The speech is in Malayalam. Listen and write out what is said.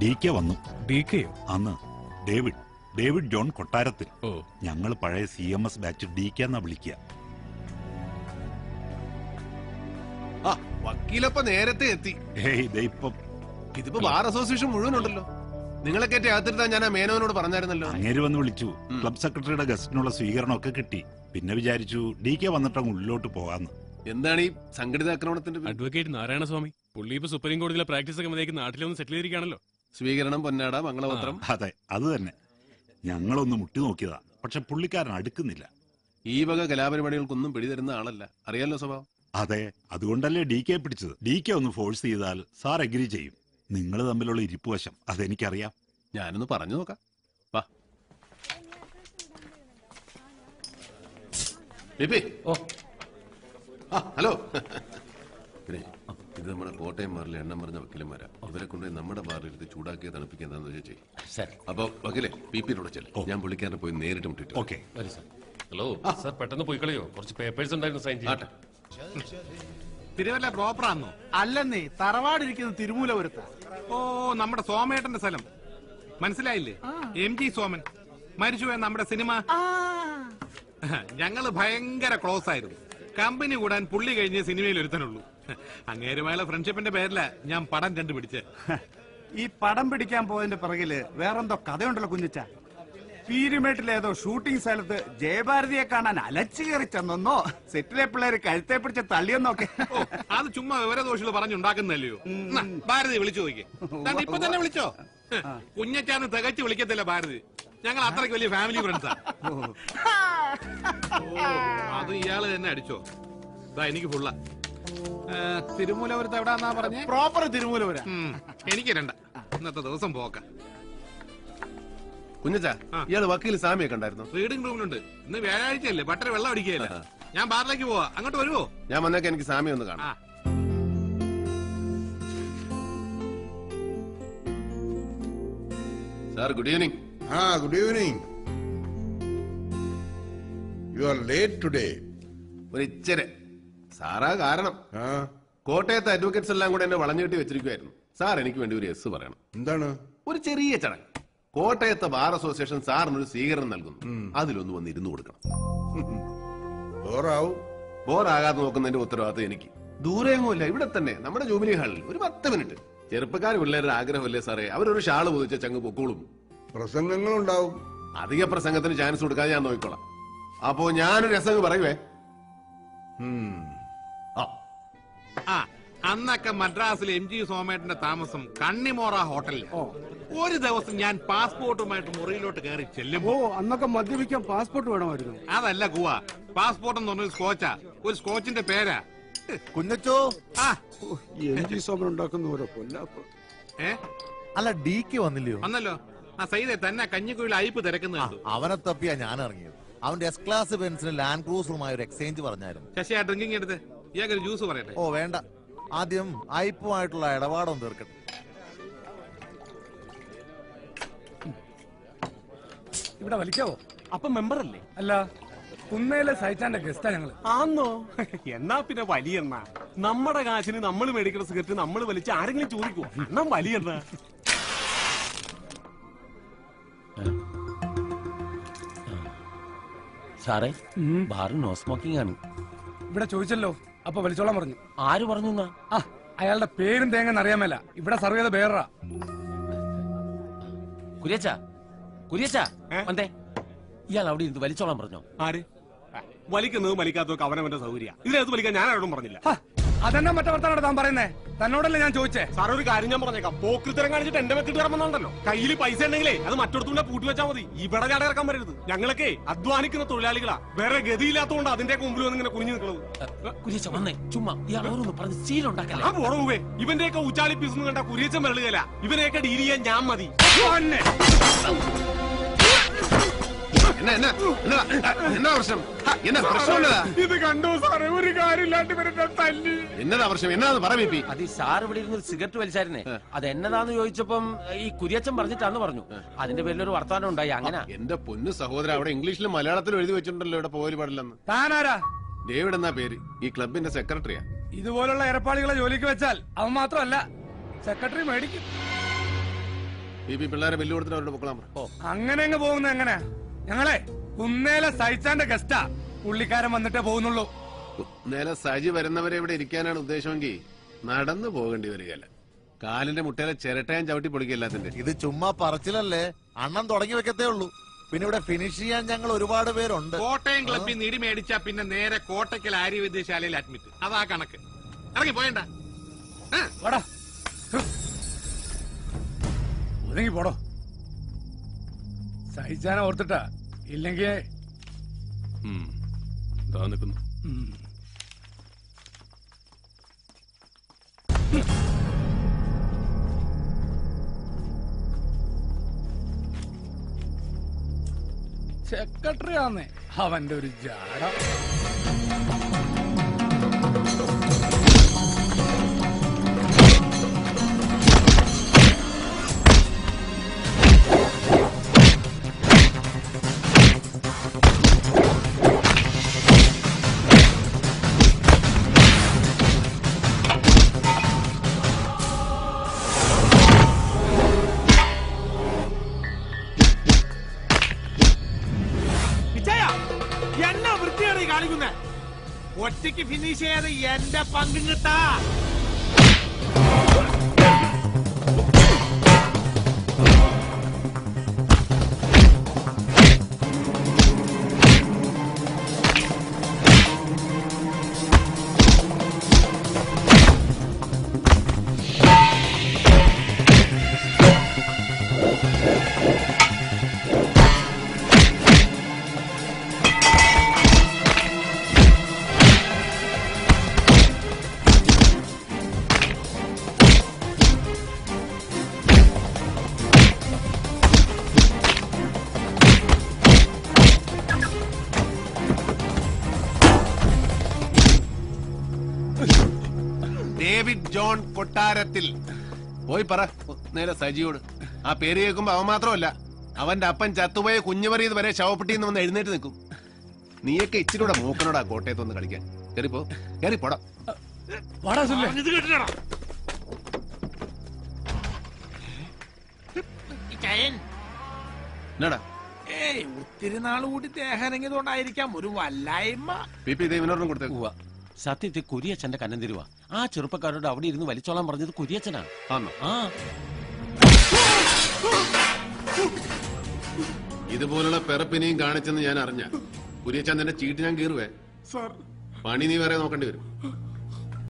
ഡി കെ വന്നു ഡി കെയോ അന്ന് ഡേവിഡ് ഡേവിഡ് ജോൺ കൊട്ടാരത്തിൽ ഓ ഞങ്ങൾ പഴയ C M S batch D K എന്നാ വിളിക്കുക ആ വക്കീലപ്പ നേരത്തെ എത്തി ഹേയ് ദേ ഇപ്പം ഇതിപ്പോ ബാർ അസോസിയേഷൻ മുഴുവൻ ഉണ്ടല്ലോ നിങ്ങളെ കയറ്റി അകത്തിരുത്താൻ ഞാൻ ആ മേനോനോട് പറഞ്ഞായിരുന്നല്ലോ അങ്ങേര് വന്ന് വിളിച്ചു ക്ലബ് സെക്രട്ടറിയുടെ ഗസ്റ്റിനുള്ള സ്വീകരണമൊക്കെ കിട്ടി പിന്നെ വിചാരിച്ചു ഡി കെ വന്നിട്ടങ്ങ് ഉള്ളിലോട്ട് പോകാന്ന് എന്താണ് ഈ സംഘടിത ആക്രമണത്തിന്റെ പേര്? അഡ്വക്കേറ്റ് നാരായണസ്വാമി പുള്ളി ഇപ്പൊ സുപ്രീം കോടതിയിലെ പ്രാക്ടീസ് ഒക്കെ മതിയാക്കി നാട്ടിലൊന്ന് സെറ്റിൽ ചെയ്തിരിക്കുകയാണല്ലോ സ്വീകരണം പൊന്നാട മംഗളപത്രം അതെ അത് തന്നെ ഞങ്ങളൊന്ന് മുട്ടി നോക്കിയതാ പക്ഷെ പുള്ളിക്കാരൻ അടുക്കുന്നില്ല ഈ വക കലാപരിപാടികൾക്കൊന്നും പിടിതരുന്ന ആളല്ല അറിയാലോ സ്വഭാവം അതെ അതുകൊണ്ടല്ലേ ഡി കെ പിടിച്ചത് ഡി കെ ഒന്ന് ഫോഴ്സ് ചെയ്താൽ സാർ എഗ്രി ചെയ്യും നിങ്ങൾ തമ്മിലുള്ള ഇരിപ്പുവശം അതെനിക്കറിയാം ഞാനൊന്ന് പറഞ്ഞു നോക്കാം വാ ബിപി ഓ ആ ഹലോ പിന്നെ ഇത് നമ്മുടെ കോട്ടയം ബാറിലെ എണ്ണം പറഞ്ഞ വക്കീലന്മാരാ ഇവരെ കൊണ്ട് നമ്മുടെ ബാറിൽ എടുത്ത് ചൂടാക്കിയ തണുപ്പിക്കുക എന്താന്ന് വെച്ചാൽ ചെയ്യും സർ അപ്പൊ വക്കീലെ പി പിന്നോട് ചെല്ലും ഞാൻ പുള്ളിക്കാരനെ പോയി നേരിട്ട് മുട്ടിട്ട് ഓക്കെ വരും സാർ ഹലോ സാർ പെട്ടെന്ന് പോയി കളയോ കുറച്ച് പേപ്പേഴ്സ് ഉണ്ടായിരുന്നു സൈൻ ചെയ്യാൻ ആട്ടെ തിരുവല്ല പ്രോപ്പറാന്നോ അല്ലെന്നേ തറവാടിരിക്കുന്ന തിരുമൂലപുരത്ത ഓ നമ്മുടെ സോമേട്ടന്റെ സ്ഥലം മനസ്സിലായില്ലേ എം ജി സോമൻ മരിച്ചുപോയ നമ്മുടെ സിനിമ ഞങ്ങള് ഭയങ്കര ക്ലോസ് ആയിരുന്നു കമ്പനി കൂടാൻ പുള്ളി കഴിഞ്ഞ സിനിമയിൽ ഒരുത്തനുള്ളൂ അങ്ങേരുമായുള്ള ഫ്രണ്ട്ഷിപ്പിന്റെ പേരില ഞാൻ പടം കണ്ടുപിടിച്ച് ഈ പടം പിടിക്കാൻ പോയതിന്റെ പിറകില് വേറെന്തോ കഥയുണ്ടല്ലോ കുഞ്ഞിച്ച പീരുമേട്ടിലേതോ ഷൂട്ടിംഗ് സ്ഥലത്ത് ജയഭാരതിയെ കാണാൻ അലച്ചു കയറി ചെന്നെന്നോ സെറ്റിലെ പിള്ളേര് കഴുത്തെ പിടിച്ച് തള്ളിയെന്നൊക്കെ ഓ അത് ചുമ്മാ വിവരദോഷികൾ പറഞ്ഞുണ്ടാക്കുന്നല്ലയോ എന്നാ, ഭാരതി വിളിച്ചു നോക്കി ഇപ്പൊ തന്നെ വിളിച്ചോ കുഞ്ഞച്ചാന്ന് തികച്ചു വിളിക്കത്തില്ല ഭാരതി ഞങ്ങൾ അത്രയ്ക്ക് വലിയ ഫാമിലി ഫ്രണ്ട്സാ ഓ അത് ഇയാള് തന്നെ അടിച്ചോ ഇതാ എനിക്ക് ഫുള്ള തിരുമൂലപുരത്ത് എവിടാന്നാ പറഞ്ഞേ പ്രോപ്പർ തിരുമൂലപുര ഉം, എനിക്ക് രണ്ട ഇന്നത്തെ ദിവസം പോക്ക കുഞ്ഞച്ചാ ആ. ഇയാള് വക്കീൽ സാമിയെ കണ്ടായിരുന്നു റീഡിംഗ് റൂമിലുണ്ട് ഇന്ന് വ്യാഴാഴ്ചയല്ലേ ബട്ടർ വെള്ളം അടിക്കുകയല്ല ഞാൻ ബാറിലേക്ക് പോവാ അങ്ങോട്ട് വരുവോ ഞാൻ വന്നേക്ക് എനിക്ക് സാമി ഒന്ന് ആ കാണാം sir good evening Ah, good evening. You are late today. ഒരു ഇച്ചിരി സാറാ കാരണം Ah, കോട്ടയത്തെ അഡ്വക്കേറ്റ്സ് എല്ലാം കൂടെ എന്നെ വളഞ്ഞു കെട്ടി വെച്ചിരിക്കുവായിരുന്നു സാർ എനിക്ക് വേണ്ടി ഒരു എസ് പറയണം എന്താണ് ഒരു ചെറിയ ചടങ്ങ് കോട്ടയത്തെ ബാർ അസോസിയേഷൻ സാറിന് ഒരു സ്വീകരണം നൽകുന്നു അതിലൊന്ന് വന്ന് ഇരുന്ന് കൊടുക്കണം ബോറാവും ബോറാകാതെ നോക്കുന്നതിന്റെ ഉത്തരവാദിത്തം എനിക്ക് ദൂരെയൊന്നുമില്ല ഇവിടെ തന്നെ നമ്മുടെ ജൂബിലി ഹാളിൽ ഒരു പത്ത് മിനിറ്റ് ചെറുപ്പക്കാർ പിള്ളേരുടെ ആഗ്രഹമല്ലേ സാറേ അവരൊരു ഷാള് പൊതിച്ച ചങ്ങ് പൊക്കോളും പ്രസംഗങ്ങളുണ്ടാവും അധിക പ്രസംഗത്തിന് ചാൻസ് കൊടുക്കാതെ ഞാൻ നോക്കിക്കോളാം അപ്പോ ഞാനൊരു രസം പറയുവേ ആ ആ അന്നൊക്കെ മദ്രാസിൽ എം ജി സോമേട്ടന്റെ താമസം കണ്ണിമോറ ഹോട്ടലിൽ ഒരു ദിവസം ഞാൻ പാസ്പോർട്ടുമായിട്ട് മുറിയിലോട്ട് കയറി ചെല്ലുമ്പോ ഓ അന്നൊക്കെ മദ്യപിക്കാൻ പാസ്പോർട്ട് വേണമായിരുന്നു അതല്ല ഗുവ പാസ്പോർട്ട് എന്ന് പറഞ്ഞൊരു സ്കോച്ചാ ഒരു സ്കോച്ചിന്റെ പേരാ കുഞ്ഞച്ചോ ആ എം ജി സോമൻ ഉണ്ടാക്കുന്ന ഓരോ കൊല്ലാപ്പ് ഏ അല്ല ഡി കെ വന്നില്ലയോ വന്നല്ലോ ആ സൈതെ തന്നെ കഞ്ഞിക്കുയിൽ അയപ്പ് തിരക്കുന്ന കണ്ടു അവനെ തപ്പിയാ ഞാൻ ഇറങ്ങിയത് അവന്റെ എസ് ക്ലാസ് ബെൻസിന് ലാൻഡ് ക്രൂസറുമായി ഒരു എക്സ്ചേഞ്ച് പറഞ്ഞായിരുന്നു ശശി ആ ഡ്രിങ്കിങ് എടുത്ത് ഇയാൾക്ക് ജ്യൂസ് പറയട്ടെ ഓ വേണ്ട ആദ്യം അയപ്പുമായിട്ടുള്ള ഇടപാടൊന്ന് തീർക്കട്ടെ ഇവിടെ വലിക്കാവോ അപ്പം മെമ്പർ അല്ലേ അല്ല കുന്നേലെ സൈറ്റാന്റെ ഗസ്റ്റാ ഞങ്ങള് ആന്നോ എന്നാ പിന്നെ വലിയെണ്ണ നമ്മുടെ കാശിന് നമ്മൾ മേടിക്കുന്ന സിഗരറ്റ് നമ്മൾ വലിച്ച് ആരെങ്കിലും ചോദിക്കുവോ എന്നാ വലിയെണ്ണ സാറേ ബാറ് നോ സ്മോക്കിംഗ് ആണ് ഇവിടെ ചോദിച്ചല്ലോ അപ്പൊ വലിച്ചോളാൻ പറഞ്ഞു ആര് പറഞ്ഞു എന്നാ ആ അയാളുടെ പേരും തേങ്ങന്ന് അറിയാമല്ല ഇവിടെ സർവ് ചെയ്ത പേരാ കുര്യച്ച കുര്യച്ച വന്നേ ഇയാൾ അവിടെ ഇരുന്ന് വലിച്ചോളാൻ പറഞ്ഞോ ആര് വലിക്കുന്നത് വലിക്കാത്തതൊക്കെ അവനവന്റെ സൗകര്യ ഇതിനകത്ത് വലിക്കാൻ ഞാൻ ആരോടും പറഞ്ഞില്ല അതെന്നാ മറ്റേ വർത്താനോട് താൻ പറയുന്നേ തന്നോടല്ലേ ഞാൻ ചോദിച്ചേ സാറേ ഒരു കാര്യം ഞാൻ പറഞ്ഞേക്കാം പോക്കൃത്തരം കാണിച്ചിട്ട് എന്റെ വെക്കിട്ട് ഇറങ്ങുന്നുണ്ടല്ലോ കയ്യിൽ പൈസ ഉണ്ടെങ്കിലേ അത് മറ്റൊടത്തുകൂടെ പൂട്ടി വെച്ചാൽ മതി ഇവിടെ ചാട ഇറക്കാൻ വരരുത് ഞങ്ങളൊക്കെ അധ്വാനിക്കുന്ന തൊഴിലാളികളാ വേറെ ഗതിയില്ലാത്തതുകൊണ്ട് അതിന്റെ മുമ്പിൽ വന്ന് ഇങ്ങനെ കുനിഞ്ഞു നിൽക്കുന്നത് കുര്യച്ച വന്നേ ചുമ്മാ ഇയാൾ ഓരോന്ന് പറഞ്ഞ് സീലുണ്ടാക്കല്ലേ ആ പോടവേ ഇവന്റെയൊക്കെ ഉച്ചാളി പീസ് കണ്ട കുരിയച്ചൻ വരളുകയല്ല ഇവനെയൊക്കെ ഡീൽ ചെയ്യാൻ ഞാൻ മതി എന്നാ എന്നാ എന്നതാ? എന്നാ പ്രശ്നം എന്നാ പ്രശ്നം എന്നതാ ഇത് കണ്ടോ സാറേ ഒരു കാര്യമില്ലാണ്ട് ഇവരെന്നെ തല്ലി എന്നതാ പ്രശ്നം എന്നാന്ന് പറ ബി പി അത് ഈ സാർ ഇവിടെ ഇരുന്ന് ഒരു സിഗരറ്റ് വലിച്ചായിരുന്നേ അത് എന്നതാന്ന് ചോദിച്ചപ്പം ഈ കുര്യച്ചൻ പറഞ്ഞിട്ടാന്ന് പറഞ്ഞു അതിന്റെ പേരിൽ ഒരു വർത്തമാനം ഉണ്ടായി അങ്ങനെ എന്റെ പൊന്നു സഹോദര അവിടെ ഇംഗ്ലീഷിലും മലയാളത്തിലും എഴുതി വെച്ചിട്ടുണ്ടല്ലോ ഇവിടെ പോകല് പാടില്ലെന്ന് താനാരാ ഡേവിഡ് എന്നാ പേര് ഈ ക്ലബിന്റെ സെക്രട്ടറിയാ ഇതുപോലുള്ള ഏർപ്പാടുകളെ ജോലിക്ക് വെച്ചാൽ അവൻ മാത്രമല്ല സെക്രട്ടറി മേടിക്കും ഈ പി പിള്ളേരെ ബില്ല് കൊടുത്തിട്ട് അവരോട് പൊക്കളാൻ പറ അങ്ങനെ അങ്ങ് പോകുന്നത് എങ്ങനെ ഞങ്ങളെ കുന്നേലെ സൈച്ചാന്റെ ഗസ്റ്റാ പുള്ളിക്കാരൻ വന്നിട്ടേ പോകുന്നുള്ളൂ നേരെ സജി വരുന്നവരെ ഇവിടെ ഇരിക്കാനാണ് ഉദ്ദേശമെങ്കിൽ നടന്നു പോകേണ്ടി വരികയല്ല കാലിന്റെ മുട്ടയിലെ ചിരട്ടയും ചവിട്ടി പൊളിക്കില്ലാത്തിന്റെ ഇത് ചുമ്മാ പറച്ചിലല്ലേ അണ്ണൻ തുടങ്ങി വെക്കത്തേ ഉള്ളൂ പിന്നെ ഇവിടെ ഫിനിഷ് ചെയ്യാൻ ഞങ്ങൾ ഒരുപാട് പേരുണ്ട് കോട്ടയം ക്ലബിൽ നിന്ന് ഇടി മേടിച്ചാ പിന്നെ നേരെ കോട്ടയ്ക്കൽ ആര്യവൈദ്യശാലയിൽ അഡ്മിറ്റ് അതാ കണക്ക് ഇറങ്ങി പോയണ്ട വാടാ ഒതുങ്ങി പോടോ സഹിച്ചാനെ ഓർത്തിട്ടാ ഇല്ലെങ്കിൽ ഇതാ നിൽക്കുന്നു സെക്രട്ടറി ആന്നേ അവന്റെ ഒരു ജാട വിജയ എന്നെ വൃത്തിയാണ് ഈ കാണിക്കുന്നത് ഒറ്റയ്ക്ക് ഫിനിഷ് ചെയ്യാതെ എന്റെ പങ്കും കിട്ടാ ഡേവിഡ് ജോൺ കൊട്ടാരത്തിൽ പോയി പറ നേരെ സജിയോട് ആ പേര് കേൾക്കുമ്പോ അവൻ മാത്രമല്ല അവന്റെ അപ്പൻ ചത്തുപോയ കുഞ്ഞുമറിയത് വരെ ശവപ്പെട്ടിന്ന് വന്ന് എഴുന്നേറ്റ് നിൽക്കും നീയൊക്കെ ഇച്ചിരി കൂടെ മൂക്കനോടാ കോട്ടയത്ത് വന്ന് കളിക്കാൻ കയറിപ്പോ കയറി പോടാ വാടാ സുല്ലേ ഇത് കേട്ടില്ലടാ എന്നാടാ ഏയ് ഒത്തിരി നാൾ കൂടി ദേഹനങ്ങിയതുകൊണ്ടായിരിക്കാം ഒരു വല്ലായ്മ പി പി ദേവിനോടും കൊടുത്തേക്കും ഉവ്വ. സത്യത്തിൽ കുരിയച്ഛന്റെ കന്നം തരുവാ ആ ചെറുപ്പക്കാരോട് അവിടെ ഇരുന്ന് വലിച്ചോളാൻ പറഞ്ഞത് കുരിയച്ഛനാണ് ആന്നോ ആ ഇതുപോലുള്ള പിറപ്പിനെയും കാണിച്ചെന്ന് ഞാൻ അറിഞ്ഞ കുര്യച്ചാൻ നിന്റെ ചീട്ട് ഞാൻ കീറുവേ പണി നീ വേറെ നോക്കേണ്ടി വരും